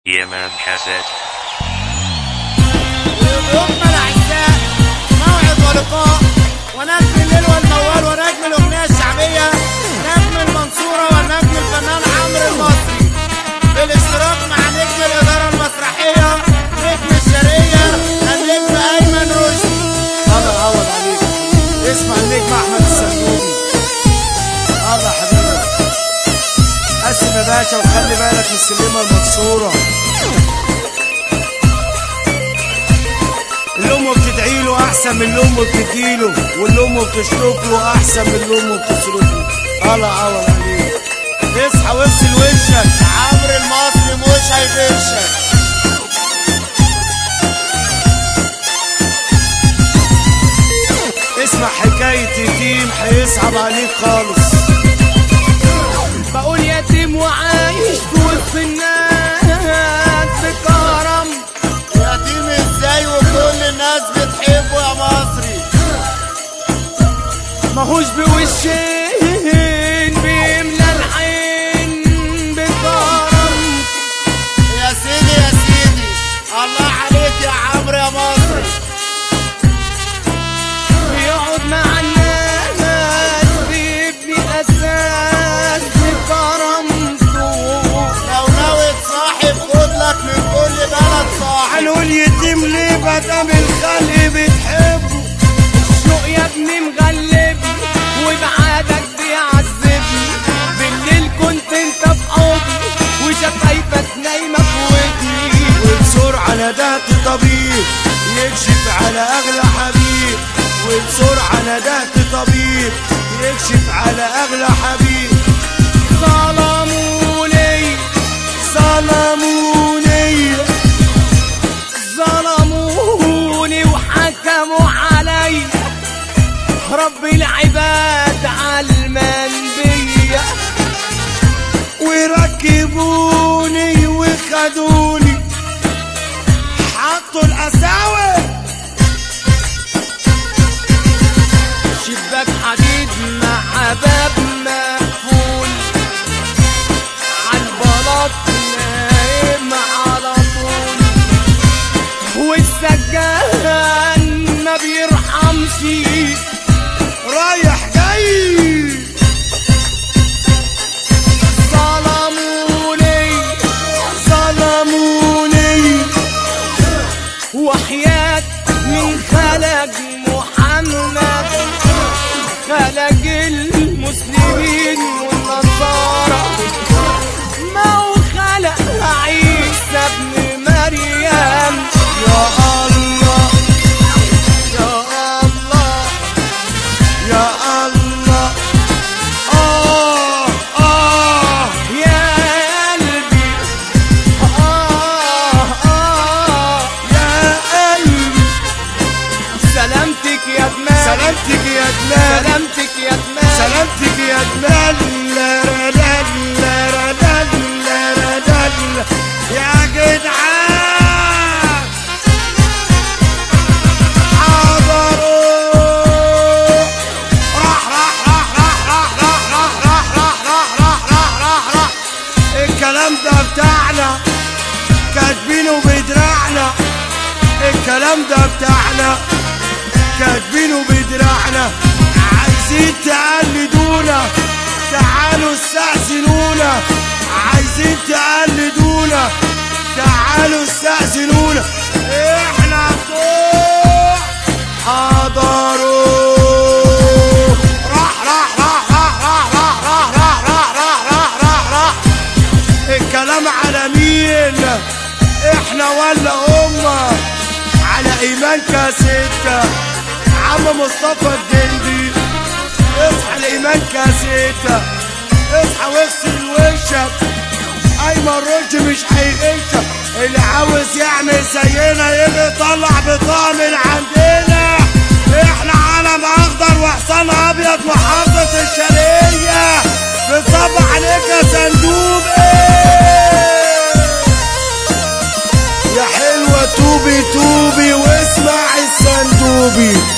EMM cassette. ضيوفنا الاعزاء موعد ولقاء ونجم الليل والموال ونجم الاغنيه الشعبيه نجم المنصوره ونجم الفنان عمرو المصري بالاشتراك مع نجم الاداره المسرحيه نجم الشرقيه النجم ايمن رشدي الله يعوض عليك اسمع النجم احمد السندوبي الله حبيبي قسم يا باشا وخلي بالك من السلمه المكسوره اللي امه بتدعي له احسن من اللي امه بتديله واللي امه بتشرب له احسن من اللي امه بتصرف له الله يعوض عليك اصحى واغسل وشك عمرو المصري مش هيغشك اسمع حكايه يتيم هيصعب عليك خالص بقول يتيم وعايش في وسط الناس بكرم يتيم ازاي وكل الناس بتحبه يا مصري ماهوش بوشين بيملى العين بكرم يا سيدي يا سيدي الله عليك يا عمرو يا مصري بيقعد مع الناس بيبني اساس بكرمته لو ناوي تصاحب خد لك من كل بلد صاحب هنقول يتيم ليه مادام الخلق بتحبه الشوق يا ابني مغلبني وبعادك بيعذبني بالليل كنت انت في حضني وشفايفك نايمه في ودني وبسرعة ندهت طبيب يكشف على أغلى حبيب وبسرعة ندهت طبيب يكشف على أغلى حبيب ظلموني ظلموني ظلموني وحكموا علي رب العباد علمان بيا وركبوني وخدوني حطوا الأساور شباك حديد مع باب مقفول عالبلاط نايم على طول والسجان ما بيرحمش رايح جاي ظلموني ظلموني وحياة من خلق محمد خلق المسلمين والنصارى ما هو خلق عيسى ابن مريم يا الله يا الله يا الله آه آه يا قلبي آه آه يا قلبي سلامتك يا جمال سلامتك يا جمال سلامتك يا جمال سلامتك يا جمال لا لا لا لا لا لا لا لا يا جدعان حضروا راح راح راح راح راح راح راح راح راح راح راح راح راح راح الكلام ده بتاعنا كاتبينه بدراعنا الكلام ده بتاعنا كاتبينه بدراعنا عايزين تقلدونا تعالوا استأذنونا عايزين تقلدونا تعالوا استأذنونا احنا بتوع حضروا راح راح راح راح راح راح راح راح راح راح راح راح راح الكلام على مين احنا ولا امه على ايمان كاسيتا عم مصطفى الجندي اصحى الايمان كاسيتا اصحى واغسل وشك ايمن رشد مش هيغشك اللي عاوز يعمل زينا يجي يطلع بطاقه من عندنا احنا علم اخضر وحصان ابيض محافظه الشرقيه بنصب عليك يا صندوق ايه يا حلوة توبي توبي واسمع الصندوبي